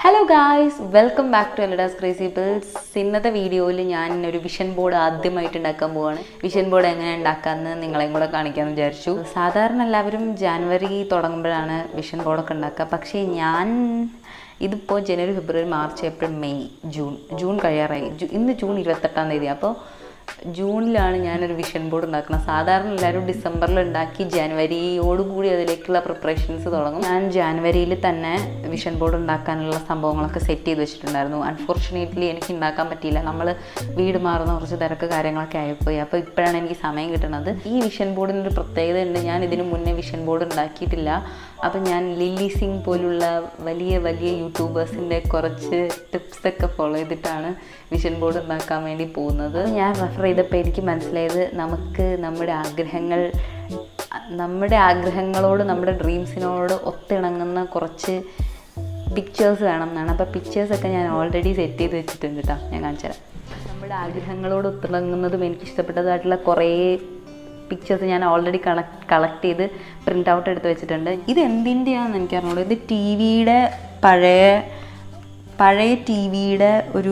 hello guys welcome back to എലഡാസ് crazy pills ഇന്നത്തെ വീഡിയോയിൽ ഞാൻ ഒരു വിഷൻ ബോർഡ് ആദ്യമായിട്ട് ഉണ്ടാക്കാൻ പോവാണ് വിഷൻ ബോർഡ് എങ്ങനെ ഉണ്ടാക്കാമെന്ന് നിങ്ങളെയും കൂടെ കാണിക്കാമെന്ന് വിചാരിച്ചു സാധാരണ എല്ലാവരും ജാനുവരി തുടങ്ങുമ്പോഴാണ് വിഷൻ ബോർഡൊക്കെ ഉണ്ടാക്കുക പക്ഷേ ഞാൻ ഇതിപ്പോൾ ജനുവരി ഫെബ്രുവരി March April May June June കഴിയാറായി ജൂ- ഇന്ന് ജൂൺ ഇരുപത്തെട്ടാം തീയതി അപ്പോൾ ജൂണിലാണ് ഞാനൊരു വിഷൻ ബോർഡ് ഉണ്ടാക്കുന്നത് സാധാരണ എല്ലാവരും ഡിസംബറിൽ ഉണ്ടാക്കി ജനുവരിയോടുകൂടി അതിലേക്കുള്ള പ്രിപ്പറേഷൻസ് തുടങ്ങും ഞാൻ ജാനുവരിയിൽ തന്നെ വിഷൻ ബോർഡ് ഉണ്ടാക്കാനുള്ള സംഭവങ്ങളൊക്കെ സെറ്റ് ചെയ്ത് വെച്ചിട്ടുണ്ടായിരുന്നു അൺഫോർച്ചുനേറ്റ്ലി എനിക്ക് ഉണ്ടാക്കാൻ പറ്റിയില്ല നമ്മൾ വീട് മാറുന്ന കുറച്ച് തിരക്ക് കാര്യങ്ങളൊക്കെ ആയിപ്പോയി അപ്പോൾ ഇപ്പോഴാണ് എനിക്ക് സമയം കിട്ടുന്നത് ഈ വിഷൻ ബോർഡിന് ഒരു പ്രത്യേകത ഉണ്ട് ഞാൻ ഇതിനു മുന്നേ വിഷൻ ബോർഡ് ഉണ്ടാക്കിയിട്ടില്ല അപ്പോൾ ഞാൻ ലില്ലി സിംഗ് പോലുള്ള വലിയ വലിയ യൂട്യൂബേഴ്സിൻ്റെ കുറച്ച് ടിപ്സൊക്കെ ഫോളോ ചെയ്തിട്ടാണ് വിഷൻ ബോർഡ് ഉണ്ടാക്കാൻ വേണ്ടി പോകുന്നത് ഞാൻ റെഫർ ചെയ്തപ്പോൾ എനിക്ക് മനസ്സിലായത് നമുക്ക് നമ്മുടെ ആഗ്രഹങ്ങൾ നമ്മുടെ ആഗ്രഹങ്ങളോട് നമ്മുടെ ഡ്രീംസിനോട് ഒത്തിണങ്ങുന്ന കുറച്ച് പിക്ചേഴ്സ് വേണം എന്നാണ് അപ്പോൾ പിക്ചേഴ്സൊക്കെ ഞാൻ ഓൾറെഡി സെറ്റ് ചെയ്ത് വെച്ചിട്ടുണ്ട് കേട്ടോ ഞാൻ കാണിച്ചു തരാം നമ്മുടെ ആഗ്രഹങ്ങളോട് ഒത്തിണങ്ങുന്നതും എനിക്ക് ഇഷ്ടപ്പെട്ടതായിട്ടുള്ള കുറേ പിക്ചേഴ്സ് ഞാൻ ഓൾറെഡി കളക്ട് കളക്ട് ചെയ്ത് പ്രിൻ്റ് ഔട്ട് എടുത്ത് വെച്ചിട്ടുണ്ട് ഇത് എന്തിൻ്റെയാണെന്ന് എനിക്ക് അറിഞ്ഞൂടൂ ഇത് ടി വിയുടെ പഴയ പഴയ ടി വിയുടെ ഒരു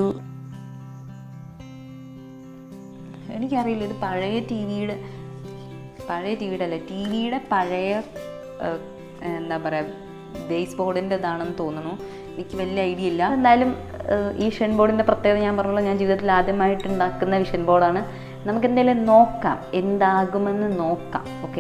എനിക്കറിയില്ല ഇത് പഴയ ടി വിയുടെ പഴയ ടി വിയുടെ അല്ല ടി വിയുടെ പഴയ ഏഹ്, എന്താ പറയുക ബേസ് ബോർഡിൻ്റെ ഇതാണെന്ന് തോന്നുന്നു എനിക്ക് വലിയ ഐഡിയ ഇല്ല എന്തായാലും ഏഹ്, ഈ വിഷൻ ബോർഡിൻ്റെ പ്രത്യേകത ഞാൻ പറഞ്ഞല്ലോ ഞാൻ ജീവിതത്തിൽ ആദ്യമായിട്ട് ഉണ്ടാക്കുന്ന വിഷൻ ബോർഡാണ് നമുക്ക് എന്തെങ്കിലും നോക്കാം എന്താകുമെന്ന് നോക്കാം ഓക്കെ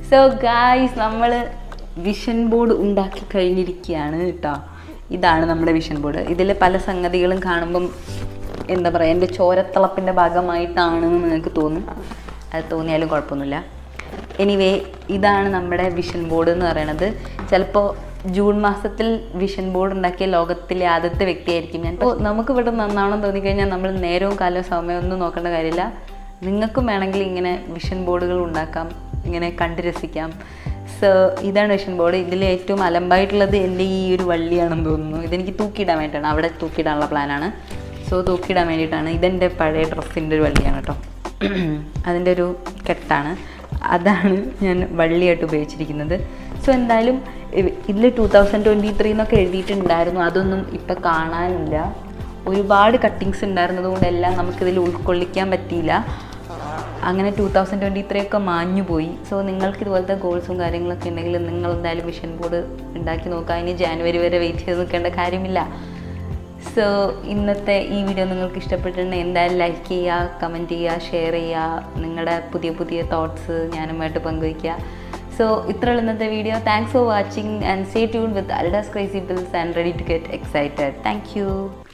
സോ ഗായ്സ് നമ്മൾ വിഷൻ ബോർഡ് ഉണ്ടാക്കി കഴിഞ്ഞിരിക്കുകയാണ് കേട്ടോ ഇതാണ് നമ്മുടെ വിഷൻ ബോർഡ് ഇതിൽ പല സംഗതികളും കാണുമ്പം എന്താ പറയുക എൻ്റെ ചോരത്തിളപ്പിൻ്റെ ഭാഗമായിട്ടാണെന്ന് നിങ്ങൾക്ക് തോന്നും അത് തോന്നിയാലും കുഴപ്പമൊന്നുമില്ല എനിവേ ഇതാണ് നമ്മുടെ വിഷൻ ബോർഡ് എന്ന് പറയുന്നത് ചിലപ്പോൾ ജൂൺ മാസത്തിൽ വിഷൻ ബോർഡ് ഉണ്ടാക്കിയ ലോകത്തിലെ ആദ്യത്തെ വ്യക്തിയായിരിക്കും ഞാൻ അപ്പോൾ നമുക്ക് ഇവിടെ നന്നാവണം തോന്നിക്കഴിഞ്ഞാൽ നമ്മൾ നേരവും കാലവും സമയമൊന്നും നോക്കേണ്ട കാര്യമില്ല നിങ്ങൾക്കും വേണമെങ്കിൽ ഇങ്ങനെ വിഷൻ ബോർഡുകൾ ഉണ്ടാക്കാം ഇങ്ങനെ കണ്ട് രസിക്കാം സോ ഇതാണ് വിഷൻ ബോർഡ് ഇതിൽ ഏറ്റവും അലമ്പായിട്ടുള്ളത് എൻ്റെ ഈ ഒരു വള്ളിയാണെന്ന് തോന്നുന്നു ഇതെനിക്ക് തൂക്കിയിടാൻ വേണ്ടിയിട്ടാണ് അവിടെ തൂക്കിയിടാനുള്ള പ്ലാനാണ് സോ തൂക്കിയിടാൻ വേണ്ടിയിട്ടാണ് ഇതെൻ്റെ പഴയ ഡ്രസ്സിൻ്റെ ഒരു വള്ളിയാണ് കേട്ടോ അതിൻ്റെ ഒരു കെട്ടാണ് അതാണ് ഞാൻ വള്ളിയായിട്ട് ഉപയോഗിച്ചിരിക്കുന്നത് സോ എന്തായാലും ഇതിൽ ടൂ തൗസൻഡ് ട്വൻറ്റി ത്രീ എന്നൊക്കെ എഴുതിയിട്ടുണ്ടായിരുന്നു അതൊന്നും ഇപ്പം കാണാനില്ല ഒരുപാട് കട്ടിങ്സ് ഉണ്ടായിരുന്നത് കൊണ്ടെല്ലാം നമുക്കിതിൽ ഉൾക്കൊള്ളിക്കാൻ പറ്റിയില്ല അങ്ങനെ ടൂ തൗസൻഡ് ട്വൻറ്റി ത്രീ ഒക്കെ മാഞ്ഞു പോയി സോ നിങ്ങൾക്ക് ഇതുപോലത്തെ ഗോൾസും കാര്യങ്ങളൊക്കെ ഉണ്ടെങ്കിൽ നിങ്ങൾ എന്തായാലും വിഷൻ ബോർഡ് ഉണ്ടാക്കി നോക്കുക ഇനി ജാനുവരി വരെ വെയിറ്റ് ചെയ്ത് നിൽക്കേണ്ട കാര്യമില്ല സോ ഇന്നത്തെ ഈ വീഡിയോ നിങ്ങൾക്ക് ഇഷ്ടപ്പെട്ടിട്ടുണ്ടെങ്കിൽ എന്തായാലും ലൈക്ക് ചെയ്യുക കമൻറ്റ് ചെയ്യുക ഷെയർ ചെയ്യുക നിങ്ങളുടെ പുതിയ പുതിയ തോട്ട്സ് ഞാനുമായിട്ട് പങ്കുവയ്ക്കുക സോ ഇത്രയുള്ള ഇന്നത്തെ video thanks for watching and stay tune with അൽഡാസ് crazy bills and ready to get excited thank U